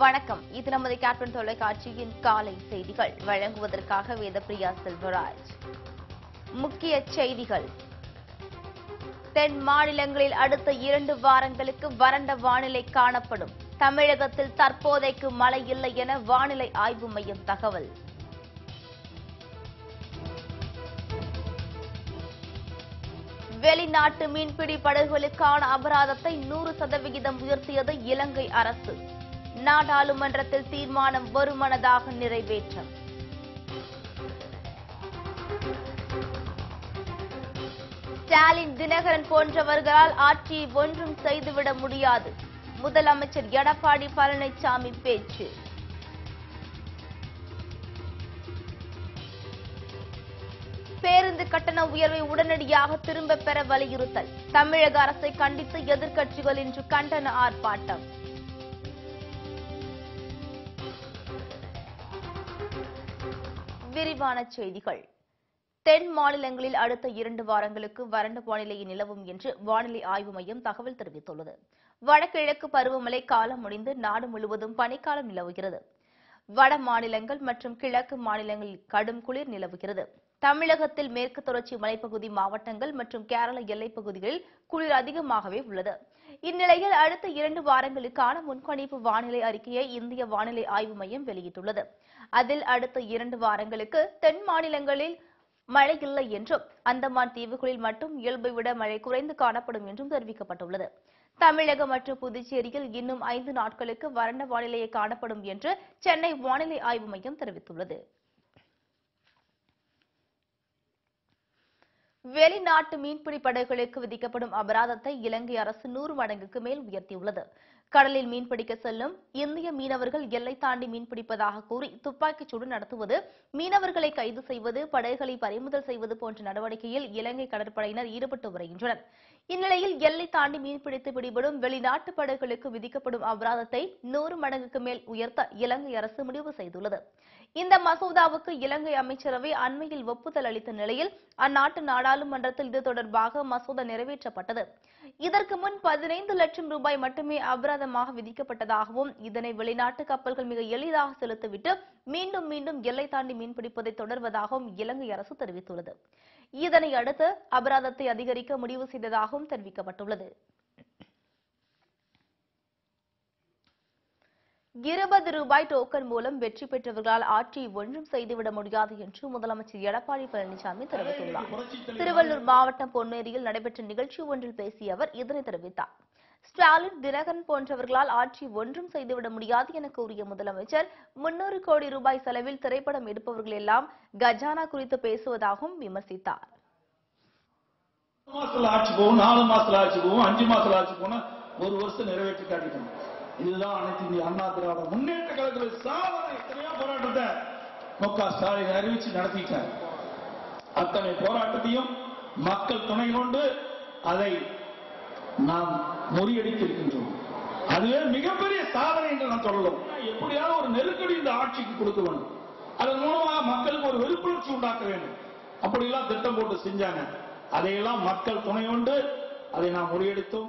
வணக்கம் இது நமது கேப்டன் தொலைக்காட்சியின் காலை செய்திகள் வழங்குவதற்காக வேதப்பிரியா செல்வராஜ் முக்கிய செய்திகள் தென் மாநிலங்களில் அடுத்த இரண்டு வாரங்களுக்கு வறண்ட வானிலை காணப்படும் தமிழகத்தில் தற்போதைக்கு மழை இல்லை என வானிலை ஆய்வு மையம் தகவல் வெளிநாட்டு மீன்பிடி படகுகளுக்கான அபராதத்தை நூறு சதவிகிதம் உயர்த்தியது இலங்கை அரசு நாடாளுமன்றத்தில் தீர்மானம் ஒருமனதாக நிறைவேற்றம் ஸ்டாலின் தினகரன் போன்றவர்களால் ஆட்சியை ஒன்றும் செய்துவிட முடியாது முதலமைச்சர் எடப்பாடி பழனிசாமி பேச்சு பேருந்து கட்டண உயர்வை உடனடியாக திரும்ப பெற வலியுறுத்தல் தமிழக அரசை கண்டித்து எதிர்க்கட்சிகள் இன்று கண்டன ஆர்ப்பாட்டம் விரிவான செய்திகள் தென் மாநிலங்களில் அடுத்த இரண்டு வாரங்களுக்கு வறண்ட வானிலையை நிலவும் என்று வானிலை ஆய்வு மையம் தகவல் தெரிவித்துள்ளது வடகிழக்கு பருவமழை காலம் முடிந்து நாடு முழுவதும் பனிக்காலம் நிலவுகிறது வட மாநிலங்கள் மற்றும் கிழக்கு மாநிலங்களில் கடும் குளிர் நிலவுகிறது தமிழகத்தில் மேற்கு தொடர்ச்சி மலைப்பகுதி மாவட்டங்கள் மற்றும் கேரள எல்லைப் பகுதிகளில் குளிர் அதிகமாகவே உள்ளது இந்நிலையில் அடுத்த இரண்டு வாரங்களுக்கான முன்கணிப்பு வானிலை அறிக்கையை இந்திய வானிலை ஆய்வு மையம் வெளியிட்டுள்ளது அதில் அடுத்த இரண்டு வாரங்களுக்கு தென் மாநிலங்களில் மழை இல்லை என்றும் அந்தமான் தீவுகளில் மட்டும் இயல்பை விட மழை குறைந்து காணப்படும் என்றும் தெரிவிக்கப்பட்டுள்ளது தமிழகம் மற்றும் புதுச்சேரியில் இன்னும் ஐந்து நாட்களுக்கு வறண்ட வானிலையை காணப்படும் என்று சென்னை வானிலை ஆய்வு மையம் தெரிவித்துள்ளது வெளிநாட்டு மீன்பிடி படகுகளுக்கு விதிக்கப்படும் அபராதத்தை இலங்கை அரசு நூறு மடங்குக்கு மேல் உயர்த்தியுள்ளது கடலில் மீன்பிடிக்க செல்லும் இந்திய மீனவர்கள் எல்லை தாண்டி மீன்பிடிப்பதாக கூறி துப்பாக்கிச் சூடு நடத்துவது மீனவர்களை கைது செய்வது படகுகளை பறிமுதல் செய்வது போன்ற நடவடிக்கையில் இலங்கை கடற்படையினர் ஈடுபட்டு வருகின்றனர் இந்நிலையில் எல்லை தாண்டி மீன்பிடித்து பிடிபடும் வெளிநாட்டு படகுகளுக்கு விதிக்கப்படும் அபராதத்தை நூறு மடங்குக்கு மேல் உயர்த்த இலங்கை அரசு முடிவு செய்துள்ளது இந்த மசோதாவுக்கு இலங்கை அமைச்சரவை அண்மையில் ஒப்புதல் அளித்த நிலையில் அந்நாட்டு நாடாளுமன்றத்தில் இது தொடர்பாக மசோதா நிறைவேற்றப்பட்டது இதற்கு முன் பதினைந்து லட்சம் ரூபாய் மட்டுமே அபராதமாக விதிக்கப்பட்டதாகவும் இதனை வெளிநாட்டு கப்பல்கள் மிக எளிதாக செலுத்திவிட்டு மீண்டும் மீண்டும் எல்லை தாண்டி மீன்பிடிப்பதை தொடர்வதாகவும் இலங்கை அரசு தெரிவித்துள்ளது இதனை அடுத்து அபராதத்தை அதிகரிக்க முடிவு செய்ததாகவும் தெரிவிக்கப்பட்டுள்ளது இருபது ரூபாய் டோக்கன் மூலம் வெற்றி பெற்றவர்களால் ஆட்சியை ஒன்றும் செய்துவிட முடியாது என்று முதலமைச்சர் எடப்பாடி பழனிசாமி தெரிவித்துள்ளார் திருவள்ளூர் மாவட்டம் பொன்னேரியில் நடைபெற்ற நிகழ்ச்சி ஒன்றில் பேசிய அவர் இதனை தெரிவித்தார் ஸ்டாலின் தினகரன் போன்றவர்களால் ஆட்சி ஒன்றும் செய்துவிட முடியாது என கூறிய முதலமைச்சர் முன்னூறு கோடி ரூபாய் செலவில் திரைப்படம் எடுப்பவர்கள் எல்லாம் கஜானா குறித்து பேசுவதாகவும் விமர்சித்தார் மாசத்துல ஆட்சி போகும் நாலு மாசத்துல ஆட்சி போகும் அஞ்சு மாசத்துல ஆட்சி போனா ஒரு வருஷம் நிறைவேற்றி காட்டிக்கணும் இதுதான் அனைத்து இந்திய அண்ணா திராவிட முன்னேற்ற கழகத்தில் சாதனை எத்தனையோ போராட்டத்தை மு க ஸ்டாலின் அறிவிச்சு நடத்திட்டார் அத்தனை போராட்டத்தையும் மக்கள் துணை கொண்டு அதை நாம் முறியடித்திருக்கின்றோம் அதுவே மிகப்பெரிய சாதனை என்று நான் சொல்லலாம் எப்படியாவது ஒரு நெருக்கடி இந்த ஆட்சிக்கு கொடுக்க வேண்டும் அதன் மூலமாக மக்களுக்கு ஒரு விழிப்புணர்ச்சி உண்டாக்க வேண்டும் அப்படியெல்லாம் திட்டம் போட்டு செஞ்சாங்க அதையெல்லாம் மக்கள் துணை கொண்டு அதை நாம் முறியடித்தோம்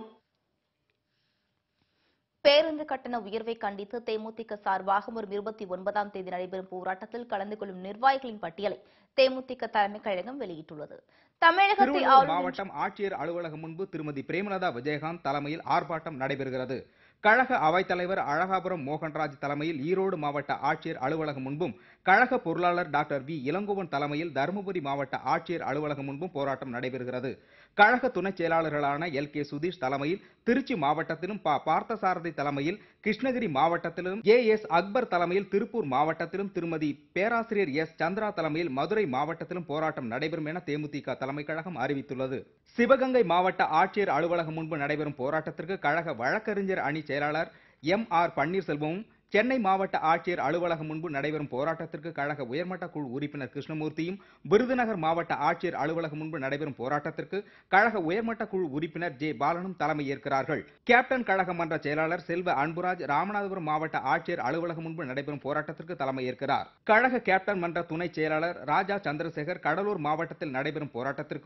பேருந்து கட்டண உயர்வை கண்டித்து தேமுதிக சார்பாக வரும் இருபத்தி ஒன்பதாம் தேதி நடைபெறும் போராட்டத்தில் கலந்து கொள்ளும் நிர்வாகிகளின் பட்டியலை தேமுதிக தலைமைக் கழகம் வெளியிட்டுள்ளது தமிழகத்தில் திருவள்ளூர் ஆளுநர் மாவட்டம் ஆட்சியர் அலுவலகம் முன்பு திருமதி பிரேமலதா விஜயகாந்த் தலைமையில் ஆர்ப்பாட்டம் நடைபெறுகிறது கழக அவைத்தலைவர் அழகாபுரம் மோகன்ராஜ் தலைமையில் ஈரோடு மாவட்ட ஆட்சியர் அலுவலகம் முன்பும் கழக பொருளாளர் டாக்டர் வி இளங்கோவன் தலைமையில் தருமபுரி மாவட்ட ஆட்சியர் அலுவலகம் முன்பும் போராட்டம் நடைபெறுகிறது கழக துணைச் செயலாளர்களான எல் கே சுதீஷ் தலைமையில் திருச்சி மாவட்டத்திலும் ப பார்த்தசாரதி தலைமையில் கிருஷ்ணகிரி மாவட்டத்திலும் ஏ எஸ் அக்பர் தலைமையில் திருப்பூர் மாவட்டத்திலும் திருமதி பேராசிரியர் எஸ் சந்திரா தலைமையில் மதுரை மாவட்டத்திலும் போராட்டம் நடைபெறும் என தேமுதிக தலைமைக் கழகம் அறிவித்துள்ளது சிவகங்கை மாவட்ட ஆட்சியர் அலுவலகம் முன்பு நடைபெறும் போராட்டத்திற்கு கழக வழக்கறிஞர் அணி செயலாளர் எம் ஆர் பன்னீர்செல்வமும் சென்னை மாவட்ட ஆட்சியர் அலுவலகம் முன்பு நடைபெறும் போராட்டத்திற்கு கழக உயர்மட்ட குழு உறுப்பினர் கிருஷ்ணமூர்த்தியும் விருதுநகர் மாவட்ட ஆட்சியர் அலுவலகம் முன்பு நடைபெறும் போராட்டத்திற்கு கழக உயர்மட்ட குழு உறுப்பினர் ஜே பாலனும் தலைமை ஏற்கிறார்கள் கேப்டன் கழக மன்ற செயலாளர் செல்வ அன்புராஜ் ராமநாதபுரம் மாவட்ட ஆட்சியர் அலுவலகம் முன்பு நடைபெறும் போராட்டத்திற்கு தலைமை ஏற்கிறார் கழக கேப்டன் மன்ற துணைச் செயலாளர் ராஜா சந்திரசேகர் கடலூர் மாவட்டத்தில் நடைபெறும் போராட்டத்திற்கும்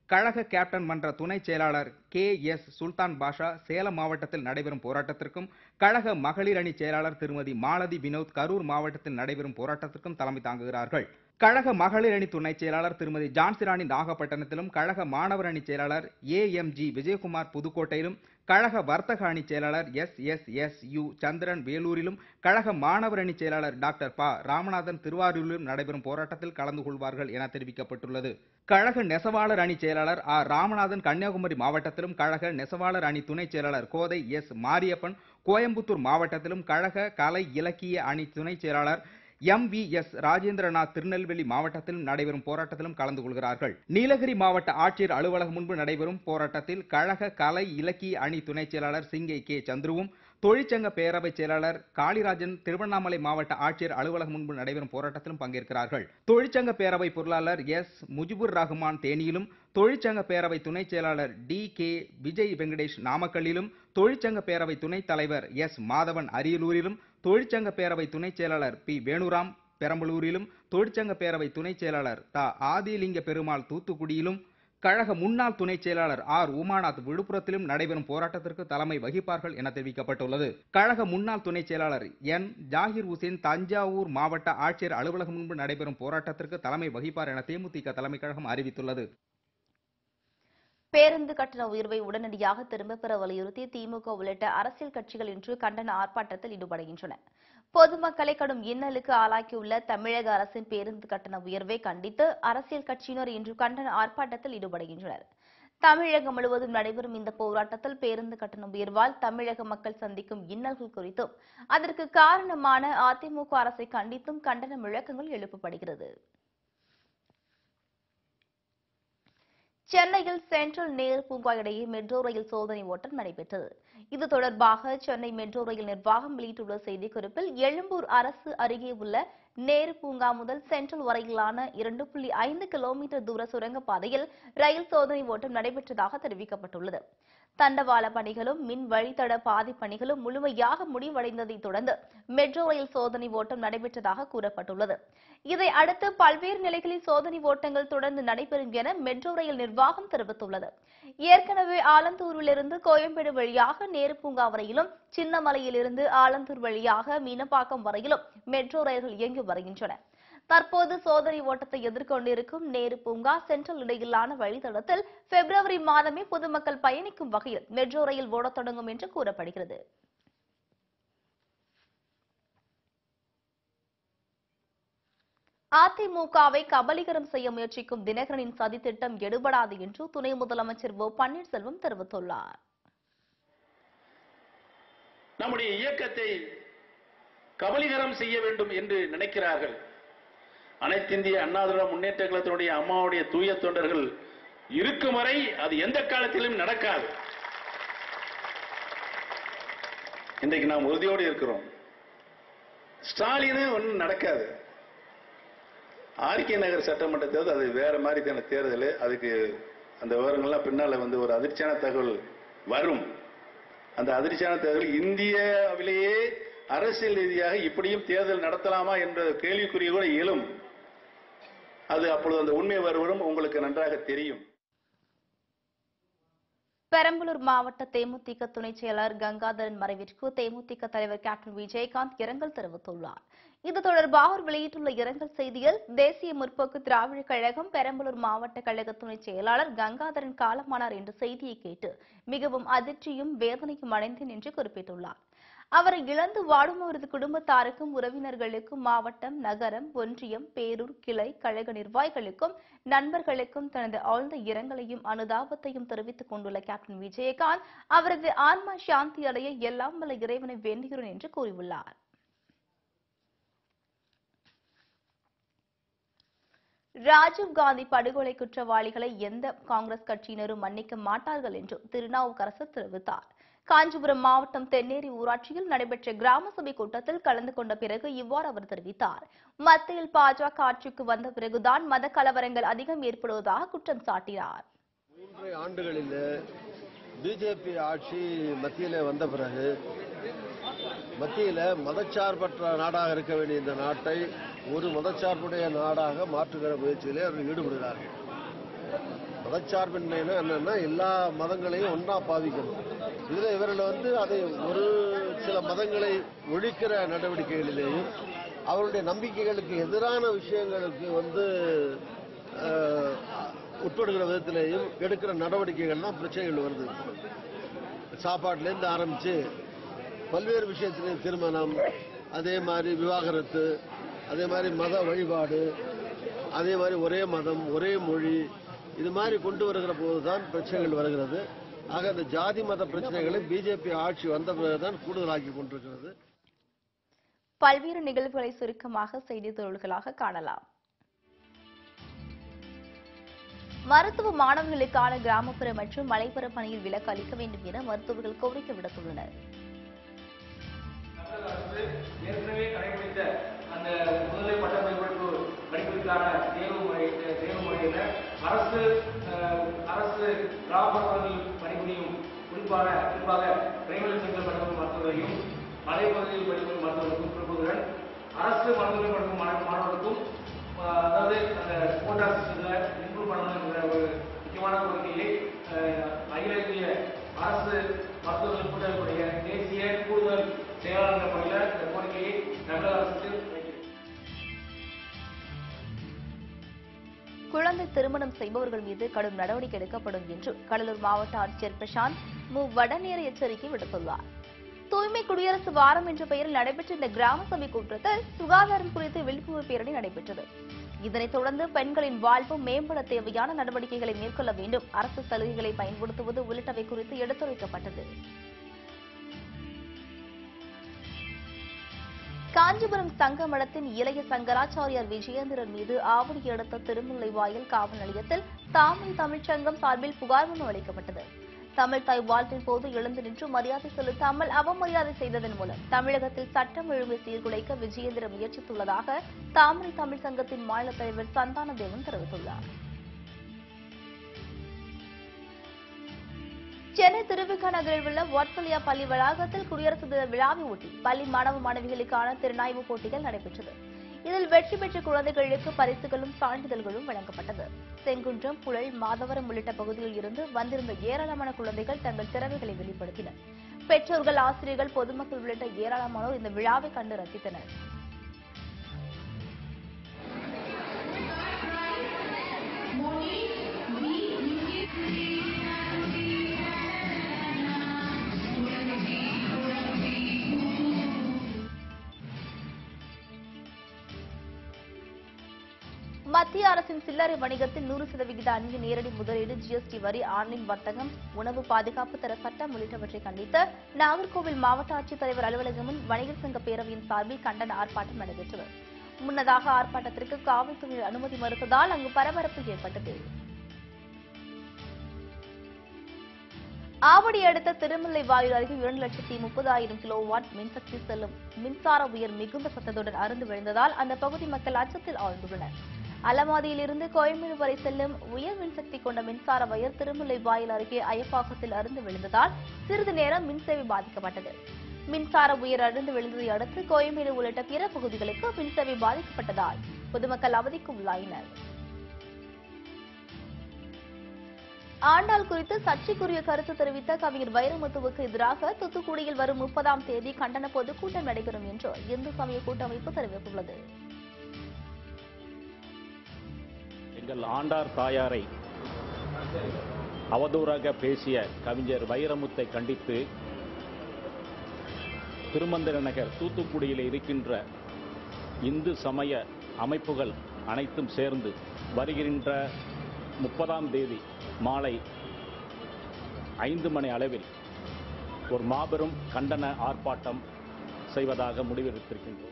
கழக கேப்டன் மன்ற துணை செயலாளர் கே எஸ் சுல்தான் பாஷா சேலம் மாவட்டத்தில் நடைபெறும் போராட்டத்திற்கும் கழக மகளிர் அணி செயலாளர் திருமதி மாலதி வினோத் கரூர் மாவட்டத்தில் நடைபெறும் போராட்டத்திற்கும் தலைமை தாங்குகிறார்கள் கழக மகளிர் அணி துணை செயலாளர் திருமதி ஜான்சிராணி நாகப்பட்டினத்திலும் கழக மாணவர் அணி செயலாளர் ஏ எம் ஜி விஜயகுமார் புதுக்கோட்டையிலும் கழக வர்த்தக அணி செயலாளர் S S S U Chandran வேலூரிலும் கழக மாணவர் அணி செயலாளர் டாக்டர் ப ராமநாதன் திருவாரூரிலும் நடைபெறும் போராட்டத்தில் கலந்து கொள்வார்கள் என தெரிவிக்கப்பட்டுள்ளது கழக நெசவாளர் அணி செயலாளர் ஆர் ராமநாதன் கன்னியாகுமரி மாவட்டத்திலும் கழக நெசவாளர் அணி துணை செயலாளர் கோதை எஸ் மாரியப்பன் கோயம்புத்தூர் மாவட்டத்திலும் கழக கலை இலக்கிய அணி துணை செயலாளர் M V S Rajendranath Tirunelveli மாவட்டத்திலும் நடைபெறும் போராட்டத்திலும் கலந்து கொள்கிறார்கள் நீலகிரி மாவட்ட ஆட்சியர் அலுவலகம் முன்பு நடைபெறும் போராட்டத்தில் கழக கலை இலக்கிய அணி துணை செயலாளர் சிங்கை கே சந்துருவும் தொழிற்சங்க பேரவை செயலாளர் காளிராஜன் திருவண்ணாமலை மாவட்ட ஆட்சியர் அலுவலகம் முன்பு நடைபெறும் போராட்டத்திலும் பங்கேற்கிறார்கள் தொழிற்சங்க பேரவை பொருளாளர் எஸ் முஜிபுர் ரஹ்மான் தேனியிலும் தொழிற்சங்க பேரவை துணை செயலாளர் டி கே விஜய் வெங்கடேஷ் நாமக்கல்லிலும் தொழிற்சங்க பேரவை துணைத் தலைவர் எஸ் மாதவன் அரியலூரிலும் தொழிற்சங்க பேரவை துணை செயலாளர் பி வேணுராம் பெரம்பலூரிலும் தொழிற்சங்க பேரவை துணை செயலாளர் த ஆதிலிங்க பெருமாள் தூத்துக்குடியிலும் கழக முன்னாள் துணை செயலாளர் ஆர் உமாநாத் விழுப்புரத்திலும் நடைபெறும் போராட்டத்திற்கு தலைமை வகிப்பார்கள் என தெரிவிக்கப்பட்டுள்ளது கழக முன்னாள் துணை செயலாளர் என் ஜாகிர் உசேன் தஞ்சாவூர் மாவட்ட ஆட்சியர் அலுவலகம் முன்பு நடைபெறும் போராட்டத்திற்கு தலைமை வகிப்பார் என தேமுதிக தலைமை கழகம் அறிவித்துள்ளது பேருந்து கட்டண உயர்வை உடனடியாக திரும்பப் பெற வலியுறுத்தி திமுக உள்ளிட்ட அரசியல் கட்சிகள் இன்று கண்டன ஆர்ப்பாட்டத்தில் ஈடுபடுகின்றன பொதுமக்களை கடும் இன்னலுக்கு ஆளாக்கியுள்ள தமிழக அரசின் பேருந்து கட்டண உயர்வை கண்டித்து அரசியல் கட்சியினர் இன்று கண்டன ஆர்ப்பாட்டத்தில் ஈடுபடுகின்றனர் தமிழகம் முழுவதும் நடைபெறும் இந்த போராட்டத்தில் பேருந்து கட்டண உயர்வால் தமிழக மக்கள் சந்திக்கும் இன்னல்கள் குறித்தும் அதற்கு காரணமான அதிமுக அரசை கண்டித்தும் கண்டன முழக்கங்கள் எழுப்பப்படுகிறது சென்னையில் சென்ட்ரல் நேரு பூங்கா இடையே மெட்ரோ ரயில் சோதனை ஓட்டம் நடைபெற்றது இது தொடர்பாக சென்னை மெட்ரோ ரயில் நிர்வாகம் வெளியிட்டுள்ள செய்திக்குறிப்பில் எழும்பூர் அரசு அருகே உள்ள நேரு பூங்கா முதல் சென்ட்ரல் வரையிலான இரண்டு புள்ளி ஐந்து கிலோமீட்டர் தூர சுரங்கப்பாதையில் ரயில் சோதனை ஓட்டம் நடைபெற்றதாக தெரிவிக்கப்பட்டுள்ளது தண்டவாள பணிகளும் மின் வழித்தட பாதை பணிகளும் முழுமையாக முடிவடைந்ததைத் தொடர்ந்து மெட்ரோ ரயில் சோதனை ஓட்டம் நடைபெற்றதாக கூறப்பட்டுள்ளது இதை அடுத்து பல்வேறு நிலைகளில் சோதனை ஓட்டங்கள் தொடர்ந்து நடைபெறும் என மெட்ரோ ரயில் நிர்வாகம் தெரிவித்துள்ளது ஏற்கனவே ஆலந்தூரிலிருந்து கோயம்பேடு வழியாக நேரு பூங்கா வரையிலும் சின்னமலையிலிருந்து ஆலந்தூர் வழியாக மீனப்பாக்கம் வரையிலும் மெட்ரோ ரயில்கள் இயங்கி வருகின்றன தற்போது சோதனை ஓட்டத்தை எதிர்கொண்டிருக்கும் நேரு பூங்கா சென்ட்ரல் இடையிலான வழித்தடத்தில் பிப்ரவரி மாதமே பொதுமக்கள் பயணிக்கும் வகையில் மெட்ரோ ரயில் ஓடத் தொடங்கும் என்று கூறப்படுகிறது அதிமுகவை கபலீகரம் செய்ய முயற்சிக்கும் தினகரனின் சதித்திட்டம் எடுபடாது என்று துணை முதலமைச்சர் ஓ பன்னீர்செல்வம் தெரிவித்துள்ளார் நம்முடைய இயக்கத்தை கபலீகரம் செய்ய வேண்டும் என்று நினைக்கிறார்கள் அனைத்திந்திய அண்ணா திராவிட முன்னேற்ற கழகத்தினுடைய அம்மாவுடைய தூய தொண்டர்கள் இருக்கும் வரை அது எந்த காலத்திலும் நடக்காது இன்றைக்கு நாம் உறுதியோடு இருக்கிறோம் ஸ்டாலினு ஒன்றும் நடக்காது ஆர்கே நகர் சட்டமன்ற தேர்தல் அது வேற மாதிரியான தேர்தல் அதுக்கு அந்த விவரங்கள்லாம் பின்னால வந்து ஒரு அதிர்ச்சியான தகவல் வரும் அந்த அதிர்ச்சியான தேர்தல் இந்தியாவிலேயே அரசியல் ரீதியாக இப்படியும் தேர்தல் நடத்தலாமா என்ற கேள்விக்குறி கூட எழும் அது அப்பொழுது அந்த உண்மை வருவரும் உங்களுக்கு நன்றாக தெரியும் பெரம்பலூர் மாவட்ட தேமுதிக துணை செயலர் கங்காதரன் மறைவிற்கு தேமுதிக தலைவர் கேப்டன் விஜயகாந்த் இரங்கல் தெரிவித்துள்ளார் இது தொடர்பாக அவர் வெளியிட்டுள்ள இரங்கல் செய்தியில் தேசிய முற்போக்கு திராவிட கழகம் பெரம்பலூர் மாவட்ட கழக துணை செயலாளர் கங்காதரன் காலமானார் என்ற செய்தியை கேட்டு மிகவும் அதிர்ச்சியும் வேதனையும் அடைந்தேன் என்று குறிப்பிட்டுள்ளார் அவரை இழந்து வாடும் அவரது குடும்பத்தாருக்கும் உறவினர்களுக்கும் மாவட்டம் நகரம் ஒன்றியம் பேரூர் கிளை கழக நிர்வாகிகளுக்கும் நண்பர்களுக்கும் தனது ஆழ்ந்த இரங்கலையும் அனுதாபத்தையும் தெரிவித்துக் கொண்டுள்ள கேப்டன் விஜயகாந்த் அவரது ஆன்மா சாந்தி அடைய எல்லாம் வல்ல இறைவனை வேண்டுகிறேன் என்று கூறியுள்ளார் ராஜீவ் காந்தி படுகொலை குற்றவாளிகளை எந்த காங்கிரஸ் கட்சியினரும் மன்னிக்க மாட்டார்கள் என்றும் திருநாவுக்கரசு தெரிவித்தார் காஞ்சிபுரம் மாவட்டம் தென்னேரி ஊராட்சியில் நடைபெற்ற கிராம சபை கூட்டத்தில் கலந்து கொண்ட பிறகு இவ்வாறு அவர் தெரிவித்தார் மத்தியில் பாஜக ஆட்சிக்கு வந்த பிறகுதான் மத கலவரங்கள் அதிகம் ஏற்படுவதாக குற்றம் சாட்டினார் மூன்று ஆண்டுகளில் பிஜேபி ஆட்சி மத்தியில் வந்த பிறகு மத்தியில் மதச்சார்பற்ற நாடாக இருக்க வேண்டிய இந்த நாட்டை ஒரு மதச்சார்புடைய நாடாக மாற்றுகிற முயற்சியிலே அவர்கள் ஈடுபடுகிறார்கள் மதச்சார்பின்மைனா என்னன்னா எல்லா மதங்களையும் ஒன்றா பாவிக்கணும் இதில் இவர்கள் வந்து அதை ஒரு சில மதங்களை ஒழிக்கிற நடவடிக்கைகளிலேயும் அவருடைய நம்பிக்கைகளுக்கு எதிரான விஷயங்களுக்கு வந்து அஹ், உட்படுகிற விதத்திலேயும் எடுக்கிற நடவடிக்கைகள் தான் பிரச்சனைகள் வருது சாப்பாட்டுலேருந்து ஆரம்பித்து பல்வேறு விஷயத்திலையும் திருமணம் அதே மாதிரி விவாகரத்து அதே மாதிரி மத வழிபாடு அதே மாதிரி ஒரே மதம் ஒரே மொழி இது மாதிரி கொண்டு வருகிற போது தான் பிரச்சனைகள் வருகிறது ஆக இந்த ஜாதி மத பிரச்சனைகளை பிஜேபி ஆட்சி வந்த பிறகுதான் கூடுதலாக்கி கொண்டிருக்கிறது பல்வேறு நிகழ்வுகளை சுருக்கமாக செய்தி தொழில்களாக காணலாம் மருத்துவ மாணவர்களுக்கான கிராமப்புற மற்றும் மலைப்புற பணியில் விலக்கு அளிக்க வேண்டும் என மருத்துவர்கள் கோரிக்கை விடுத்துள்ளனர் தமிழக அரசு ஏற்கனவே கடைபிடித்த அந்த முதுநிலை பட்டப்படிப்பு படிப்பிற்கான தேர்வு முறை தேர்வு முறையில அரசு அஹ், அரசு கிராமப்புறங்களில் பணிபுரியும் குறிப்பாக குறிப்பாக பிரைமரி சென்டர் படிக்கும் மருத்துவரையும் மலைப்பகுதியில் படிக்கும் மருத்துவருக்கும் குறிப்புடன் அரசு மருத்துவமனை படிக்கும் மாணவ- மாணவர்களுக்கும் அஹ், அதாவது அந்த கோட்டா சிஸ்டத்தில் இம்ப்ரூவ் பண்ணணுங்கிற ஒரு முக்கியமான கோரிக்கையை அஹ், அகில இந்திய அரசு மருத்துவர்கள் கூட்டமைப்புடைய தேசிய கூடுதல் செயலாளர் என்ற முறையில் இந்த கோரிக்கையை தமிழக அரசுக்கு வைக்கிறேன் குழந்தை திருமணம் செய்பவர்கள் மீது கடும் நடவடிக்கை எடுக்கப்படும் என்று கடலூர் மாவட்ட ஆட்சியர் பிரசாந்த் மு வடநேர எச்சரிக்கை விடுத்துள்ளார் தூய்மை குடியரசு வாரம் என்ற பெயரில் நடைபெற்ற இந்த கிராம சபை கூட்டத்தில் சுகாதாரம் குறித்து விழிப்புணர்வு பேரணி நடைபெற்றது இதனைத் தொடர்ந்து பெண்களின் வாழ்வு மேம்பட தேவையான நடவடிக்கைகளை மேற்கொள்ள வேண்டும் அரசு சலுகைகளை பயன்படுத்துவது உள்ளிட்டவை குறித்து எடுத்துரைக்கப்பட்டது காஞ்சிபுரம் சங்க மடத்தின் இளைய சங்கராச்சாரியார் விஜயேந்திரன் மீது ஆவணி அடுத்த திருமுல்லைவாயல் காவல் நிலையத்தில் தாமில் தமிழ்ச்சங்கம் சார்பில் புகார் மனு அளிக்கப்பட்டது தமிழ் தாய் வாழ்த்தின் போது எழுந்து நின்று மரியாதை செலுத்தாமல் அவமரியாதை செய்ததன் மூலம் தமிழகத்தில் சட்டம் ஒழுங்கை சீர்குலைக்க விஜயேந்திரன் முயற்சித்துள்ளதாக தாமரை தமிழ் சங்கத்தின் மாநில தலைவர் சந்தானதேவன் தெரிவித்துள்ளார் சென்னை திருவிக நகரில் உள்ள வாட்சலியா பள்ளி வளாகத்தில் குடியரசு தின விழாவை ஒட்டி பள்ளி மாணவ மாணவிகளுக்கான திறனாய்வு போட்டிகள் நடைபெற்றது இதில் வெற்றி பெற்ற குழந்தைகளுக்கு பரிசுகளும் சான்றிதழ்களும் வழங்கப்பட்டது செங்குன்றம் புழல் மாதவரம் உள்ளிட்ட பகுதியில் இருந்து வந்திருந்த ஏராளமான குழந்தைகள் தங்கள் திறமைகளை வெளிப்படுத்தினர் பெற்றோர்கள் ஆசிரியர்கள் பொதுமக்கள் உள்ளிட்ட ஏராளமானோர் இந்த விழாவை கண்டு ரசித்தனர் மத்திய அரசின் சில்லறை வணிகத்தில் நூறு சதவிகித அந்நிய நேரடி முதலீடு ஜிஎஸ்டி வரி ஆன்லைன் வர்த்தகம் உணவு பாதுகாப்பு தர சட்டம் உள்ளிட்டவற்றை கண்டித்து நாகர்கோவில் மாவட்ட ஆட்சித்தலைவர் அலுவலகம் முன் வணிகர் சங்க பேரவையின் சார்பில் கண்டன ஆர்ப்பாட்டம் நடைபெற்றது முன்னதாக ஆர்ப்பாட்டத்திற்கு காவல்துறையினர் அனுமதி மறுத்ததால் அங்கு பரபரப்பு ஏற்பட்டது ஆவடி அடுத்த திருமலை வாயில் அருகே இரண்டு லட்சத்தி முப்பதாயிரம் கிலோ வாட் மின்சக்தி செல்லும் மின்சார உயர் மிகுந்த சத்தத்துடன் அருந்து விழுந்ததால் அந்த பகுதி மக்கள் அச்சத்தில் ஆழ்ந்துள்ளனர் அலமாதியிலிருந்து கோயம்பேடு வரை செல்லும் உயர் மின்சக்தி கொண்ட மின்சார வயர் திருமலை வாயில் அருகே அயப்பாக்கத்தில் அருந்து விழுந்ததால் சிறிது நேரம் மின்சேவை பாதிக்கப்பட்டது மின்சார உயர் அருந்து விழுந்ததை அடுத்து கோயம்பேடு உள்ளிட்ட பிற பகுதிகளுக்கு மின்சேவை பாதிக்கப்பட்டதால் பொதுமக்கள் அவதிக்கு உள்ளாயினர் ஆண்டாள் குறித்து சர்ச்சைக்குரிய கருத்து தெரிவித்த கவிஞர் வைரமுத்துவுக்கு எதிராக தூத்துக்குடியில் வரும் முப்பதாம் தேதி கண்டன பொதுக்கூட்டம் நடைபெறும் என்று இந்து சமய கூட்டமைப்பு தெரிவித்துள்ளது எங்கள் ஆண்டார் தாயாரை அவதூறாக பேசிய கவிஞர் வைரமுத்தை கண்டித்து திருமந்திர நகர் தூத்துக்குடியில் இருக்கின்ற இந்து சமய அமைப்புகள் அனைத்தும் சேர்ந்து வருகின்ற முப்பதாம் தேதி மாலை ஐந்து மணி அளவில் ஒரு மாபெரும் கண்டன ஆர்ப்பாட்டம் செய்வதாக முடிவெடுத்திருக்கின்றோம்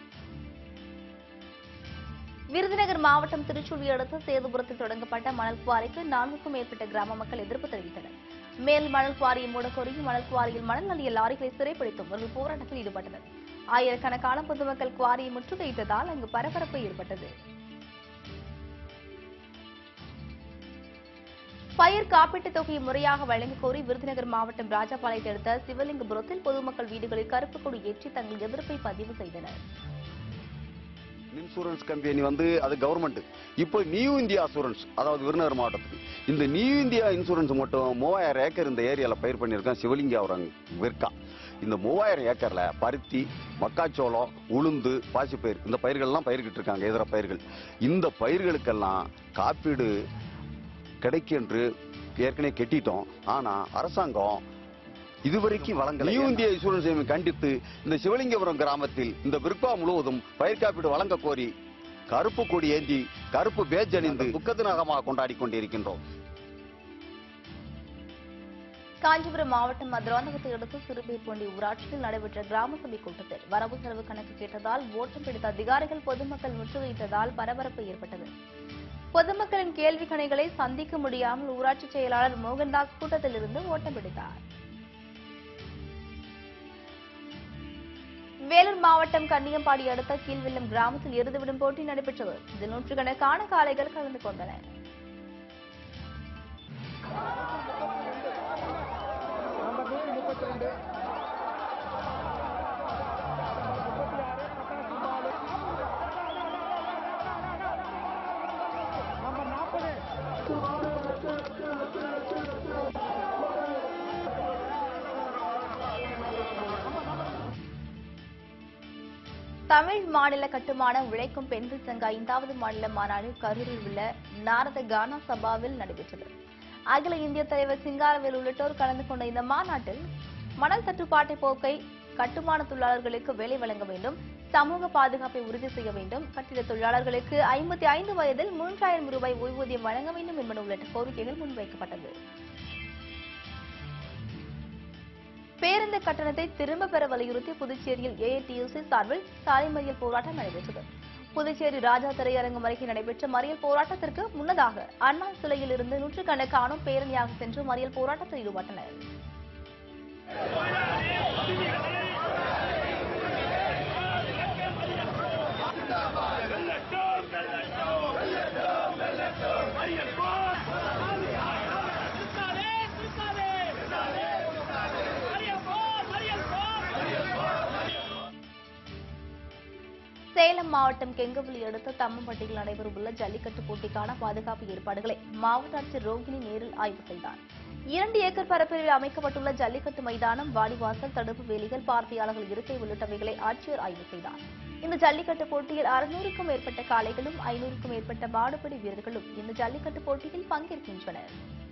விருதுநகர் மாவட்டம் திருச்சுழி அடுத்த சேதுபுரத்தில் தொடங்கப்பட்ட மணல் குவாரிக்கு நான்குக்கும் மேற்பட்ட கிராம மக்கள் எதிர்ப்பு தெரிவித்தனர் மேல் மணல் குவாரியை மூடக்கோரியும் மணல் குவாரியில் மணல் அள்ளிய லாரிகளை சிறைப்பிடித்தும் அவர்கள் போராட்டத்தில் ஈடுபட்டனர் ஆயிரக்கணக்கான பொதுமக்கள் குவாரியை முற்றுகையிட்டதால் அங்கு பரபரப்பு ஏற்பட்டது பயிர் காப்பீட்டுத் தொகையை முறையாக வழங்கக் கோரி விருதுநகர் மாவட்டம் ராஜபாளையத்தை அடுத்த சிவலிங்கபுரத்தில் பொதுமக்கள் வீடுகளில் கருப்பு கொடி ஏற்றி தங்கள் எதிர்ப்பை பதிவு செய்தனர் இன்சூரன்ஸ் கம்பெனி வந்து அது கவர்மெண்ட் இப்போ நியூ இந்தியா அசூரன்ஸ் அதாவது விருதுநகர் மாவட்டத்துக்கு இந்த நியூ இந்தியா இன்சூரன்ஸ் மட்டும் மூவாயிரம் ஏக்கர் இந்த ஏரியால பயிர் பண்ணியிருக்கோம் சிவலிங்காபுரம் விற்கா இந்த மூவாயிரம் ஏக்கர்ல பருத்தி மக்காச்சோளம் உளுந்து பாசிப்பயிர் இந்த பயிர்கள்லாம் பயிர்கிட்டு இருக்காங்க இதர பயிர்கள் இந்த பயிர்களுக்கெல்லாம் காப்பீடு கிடைக்கும் என்று ஏற்கனவே கெட்டிட்டோம் ஆனா அரசாங்கம் இதுவரைக்கும் வழங்கல நியூ இந்தியா இன்சூரன்ஸ் நிலையம் கண்டித்து இந்த சிவலிங்கபுரம் கிராமத்தில் இந்த விற்பா முழுவதும் பயிர் காப்பீடு வழங்க கோரி கருப்பு கொடி ஏந்தி கருப்பு பேஜ் அணிந்து துக்கத்தினகமாக கொண்டாடி கொண்டிருக்கின்றோம் காஞ்சிபுரம் மாவட்டம் மதுராந்தகத்தை அடுத்து சிறுபேர்பூண்டி ஊராட்சியில் நடைபெற்ற கிராம சபை கூட்டத்தில் வரவு செலவு கணக்கு கேட்டதால் ஓட்டம் பிடித்த அதிகாரிகள் பொதுமக்கள் முற்றுகையிட்டதால் பரபரப்பு ஏற்பட்டது பொதுமக்களின் கேள்வி கணைகளை சந்திக்க முடியாமல் ஊராட்சி செயலாளர் மோகன்தாஸ் கூட்டத்திலிருந்து ஓட்டம் பிடித்தார் வேலூர் மாவட்டம் கன்னியம்பாடி அடுத்த கீழ்வில்லம் கிராமத்தில் எருதுவிடும் போட்டி நடைபெற்றது இதில் நூற்றுக்கணக்கான காளைகள் கலந்து கொண்டன தமிழ் மாநில கட்டுமான உழைக்கும் பெண்கள் சங்க ஐந்தாவது மாநில மாநாடு கரூரில் உள்ள நாரத கானா சபாவில் நடைபெற்றது அகில இந்திய தலைவர் சிங்காரவேல் உள்ளிட்டோர் கலந்து கொண்ட இந்த மாநாட்டில் மணல் தட்டுப்பாட்டை போக்கை கட்டுமான தொழிலாளர்களுக்கு வேலை வழங்க வேண்டும் சமூக பாதுகாப்பை உறுதி செய்ய வேண்டும் கட்டிட தொழிலாளர்களுக்கு ஐம்பத்தி ஐந்து வயதில் மூன்றாயிரம் ரூபாய் ஓய்வூதியம் வழங்க வேண்டும் என்பன உள்ளிட்ட கோரிக்கைகள் முன்வைக்கப்பட்டது பேருந்து கட்டணத்தை திரும்ப பெற வலியுறுத்தி புதுச்சேரியில் ஏஐடியூசி சார்பில் சாலை மறியல் போராட்டம் நடைபெற்றது புதுச்சேரி ராஜா திரையரங்கம் அருகே நடைபெற்ற மறியல் போராட்டத்திற்கு முன்னதாக அண்ணா சிலையில் இருந்து நூற்றுக்கணக்கானோர் பேரணியாக சென்று மறியல் போராட்டத்தில் ஈடுபட்டனர் சேலம் மாவட்டம் கெங்கவல்லி அடுத்த தம்மம்பட்டியில் நடைபெறவுள்ள ஜல்லிக்கட்டு போட்டிக்கான பாதுகாப்பு ஏற்பாடுகளை மாவட்ட ஆட்சியர் ரோகிணி நேரில் ஆய்வு செய்தார் இரண்டு ஏக்கர் பரப்பில் அமைக்கப்பட்டுள்ள ஜல்லிக்கட்டு மைதானம் வாடிவாசல் தடுப்பு வேலிகள் பார்வையாளர்கள் இருக்கை உள்ளிட்டவைகளை ஆட்சியர் ஆய்வு செய்தார் இந்த ஜல்லிக்கட்டு போட்டியில் அறுநூறுக்கும் மேற்பட்ட காளைகளும் ஐநூறுக்கும் மேற்பட்ட மாடுபிடி வீரர்களும் இந்த ஜல்லிக்கட்டு போட்டியில் பங்கேற்கின்றனர்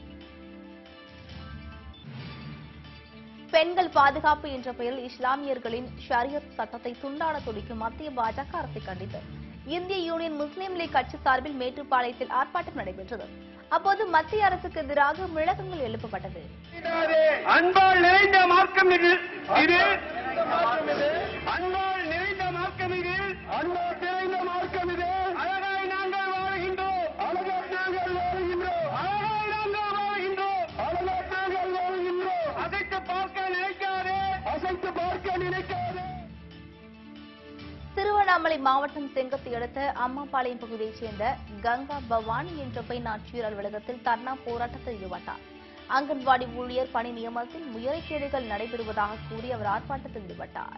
பெண்கள் பாதுகாப்பு என்ற பெயரில் இஸ்லாமியர்களின் ஷரியத் சட்டத்தை துண்டாட துடிக்கும் மத்திய பாஜக அரசை கண்டித்து இந்திய யூனியன் முஸ்லீம் லீக் கட்சி சார்பில் மேட்டுப்பாளையத்தில் ஆர்ப்பாட்டம் நடைபெற்றது அப்போது மத்திய அரசுக்கு எதிராக முழக்கங்கள் எழுப்பப்பட்டது அன்பால் நிறைந்த மார்க்கம் இது இது அன்பால் நிறைந்த மார்க்கம் இது அன்பால் நிறைந்த மார்க்கம் இது அழகாய் நாங்கள் வாழ்கின்றோம் அழகாய் நாங்கள் வாழ்கின்றோம் அழகாய் நாங்கள் வாழ்கின்றோம் அழகாய் நாங்கள் வாழ்கின்றோம் அசைத்து பார்க்க நினைக்காதே அசைத்து பார்க்க நினைக்காதே திருவண்ணாமலை மாவட்டம் செங்கத்தை அடுத்த அம்மாபாளையம் பகுதியைச் சேர்ந்த கங்கா பவானி என்ற பெண் ஆட்சியர் அலுவலகத்தில் தர்ணா போராட்டத்தில் ஈடுபட்டார் அங்கன்வாடி ஊழியர் பணி நியமனத்தில் முறைகேடுகள் நடைபெறுவதாக கூறி அவர் ஆர்ப்பாட்டத்தில் ஈடுபட்டார்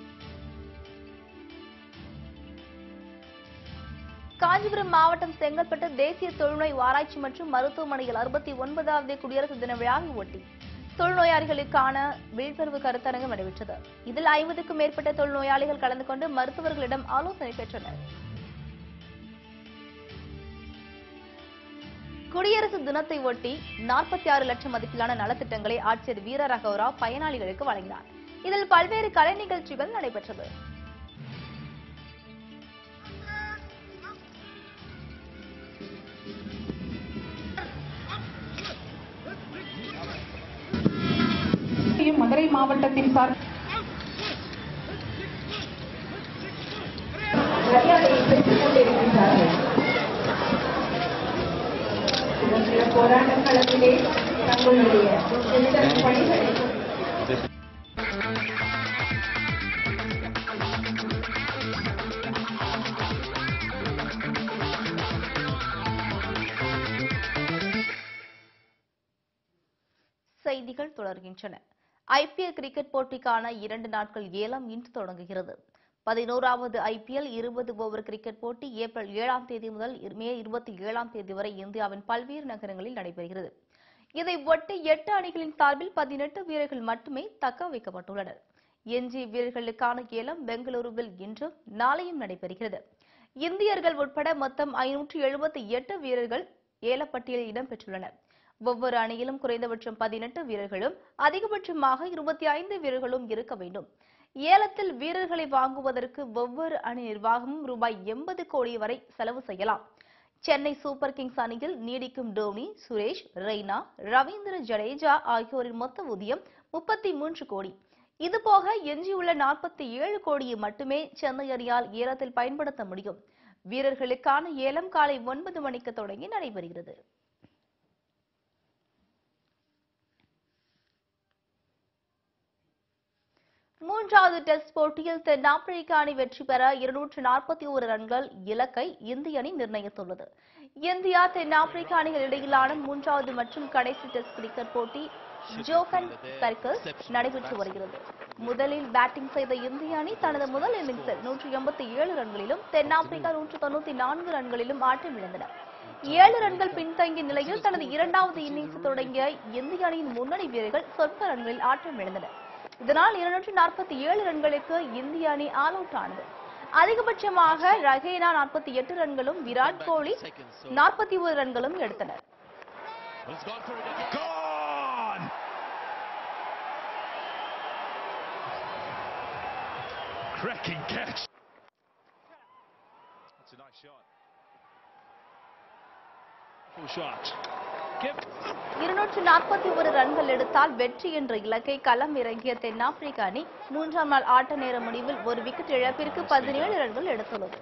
காஞ்சிபுரம் மாவட்டம் செங்கல்பட்டு தேசிய தொழுநோய் ஆராய்ச்சி மற்றும் மருத்துவமனையில் அறுபத்தி ஒன்பதாவது குடியரசு தின விழாவை ஒட்டி தொழுநோயாளிகளுக்கான விழிப்புணர்வு கருத்தரங்கம் நடைபெற்றது இதில் ஐம்பதுக்கும் மேற்பட்ட தொழுநோயாளிகள் கலந்து கொண்டு மருத்துவர்களிடம் ஆலோசனை பெற்றனர் குடியரசு தினத்தை ஒட்டி நாற்பத்தி ஆறு லட்சம் மதிப்பிலான நலத்திட்டங்களை ஆட்சியர் வீர ராகவராவ் பயனாளிகளுக்கு வழங்கினார் இதில் பல்வேறு கலை நிகழ்ச்சிகள் நடைபெற்றது மதுரை மாவட்டத்தின் சார் மரியாதையை பெற்றுக் கொண்டிருக்கின்றார்கள் சில போராட்ட களத்திலே தங்களுடைய எந்த பணிகளை செய்திகள் தொடர்கின்றன ஐபிஎல் கிரிக்கெட் போட்டிக்கான இரண்டு நாட்கள் ஏலம் இன்று தொடங்குகிறது பதினோராவது ஐபிஎல் இருபது ஓவர் கிரிக்கெட் போட்டி ஏப்ரல் ஏழாம் தேதி முதல் இரு- மே இருபத்தி ஏழாம் தேதி வரை இந்தியாவின் பல்வேறு நகரங்களில் நடைபெறுகிறது இதை ஒட்டி எட்டு அணிகளின் சார்பில் பதினெட்டு வீரர்கள் மட்டுமே தக்க வைக்கப்பட்டுள்ளனர் எஞ்சிய வீரர்களுக்கான ஏலம் பெங்களூருவில் இன்றும் நாளையும் நடைபெறுகிறது இந்தியர்கள் உட்பட மொத்தம் ஐநூற்று எழுபத்தி எட்டு வீரர்கள் ஏலப்பட்டியலில் இடம்பெற்றுள்ளனர் ஒவ்வொரு அணியிலும் குறைந்தபட்சம் பதினெட்டு வீரர்களும் அதிகபட்சமாக இருபத்தி ஐந்து வீரர்களும் இருக்க வேண்டும் ஏலத்தில் வீரர்களை வாங்குவதற்கு ஒவ்வொரு அணி நிர்வாகமும் ரூபாய் எண்பது கோடி வரை செலவு செய்யலாம் சென்னை சூப்பர் கிங்ஸ் அணியில் நீடிக்கும் டோனி சுரேஷ் ரெய்னா ரவீந்திர ஜடேஜா ஆகியோரின் மொத்த ஊதியம் முப்பத்தி மூன்று கோடி இதுபோக எஞ்சியுள்ள நாற்பத்தி ஏழு கோடியை மட்டுமே சென்னை அணியால் ஏலத்தில் பயன்படுத்த முடியும் வீரர்களுக்கான ஏலம் காலை ஒன்பது மணிக்கு தொடங்கி நடைபெறுகிறது மூன்றாவது டெஸ்ட் போட்டியில் தென்னாப்பிரிக்க அணி வெற்றி பெற இருநூற்று நாற்பத்தி ஒரு ரன்கள் இலக்கை இந்திய அணி நிர்ணயித்துள்ளது இந்தியா தென்னாப்பிரிக்க அணிகள் இடையிலான மூன்றாவது மற்றும் கடைசி டெஸ்ட் கிரிக்கெட் போட்டி ஜோகன் சர்க்கிள் நடைபெற்று வருகிறது முதலில் பேட்டிங் செய்த இந்திய அணி தனது முதல் இன்னிங்ஸில் நூற்றி எண்பத்தி ஏழு ரன்களிலும் தென்னாப்பிரிக்கா நூற்று தொண்ணூத்தி நான்கு ரன்களிலும் ஆட்டமிழந்தன ஏழு ரன்கள் பின்தங்கிய நிலையில் தனது இரண்டாவது இன்னிங்ஸ் தொடங்கிய இந்திய அணியின் முன்னணி வீரர்கள் சொற்ப ரன்களில் ஆட்டமிழந்தனர் இதனால் இருநூற்றி நாற்பத்தி ஏழு ரன்களுக்கு இந்திய அணி ஆல் அவுட் ஆனது அதிகபட்சமாக ரஹேனா நாற்பத்தி எட்டு ரன்களும் விராட் கோலி நாற்பத்தி ஒரு ரன்களும் எடுத்தனர் Gone! Cracking catch. That's a nice shot. Full shot. Give. இருநூற்று நாற்பத்தி ஒரு ரன்கள் எடுத்தால் வெற்றி என்ற இலக்கை களம் இறங்கிய தென்னாப்பிரிக்க அணி மூன்றாம் நாள் ஆட்ட நேர முடிவில் ஒரு விக்கெட் இழப்பிற்கு பதினேழு ரன்கள் எடுத்துள்ளது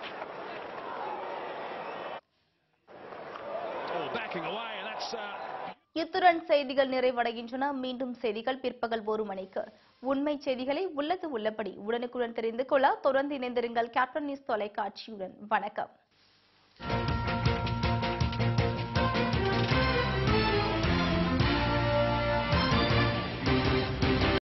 Oh, backing away, and that's. Uh, இத்துடன் செய்திகள் நிறைவடைகின்றன மீண்டும் செய்திகள் பிற்பகல் ஒரு மணிக்கு உண்மை செய்திகளை உள்ளது உள்ளபடி உடனுக்குடன் தெரிந்து கொள்ள தொடர்ந்து இணைந்திருங்கள் கேப்டன் நியூஸ் தொலைக்காட்சியுடன் வணக்கம்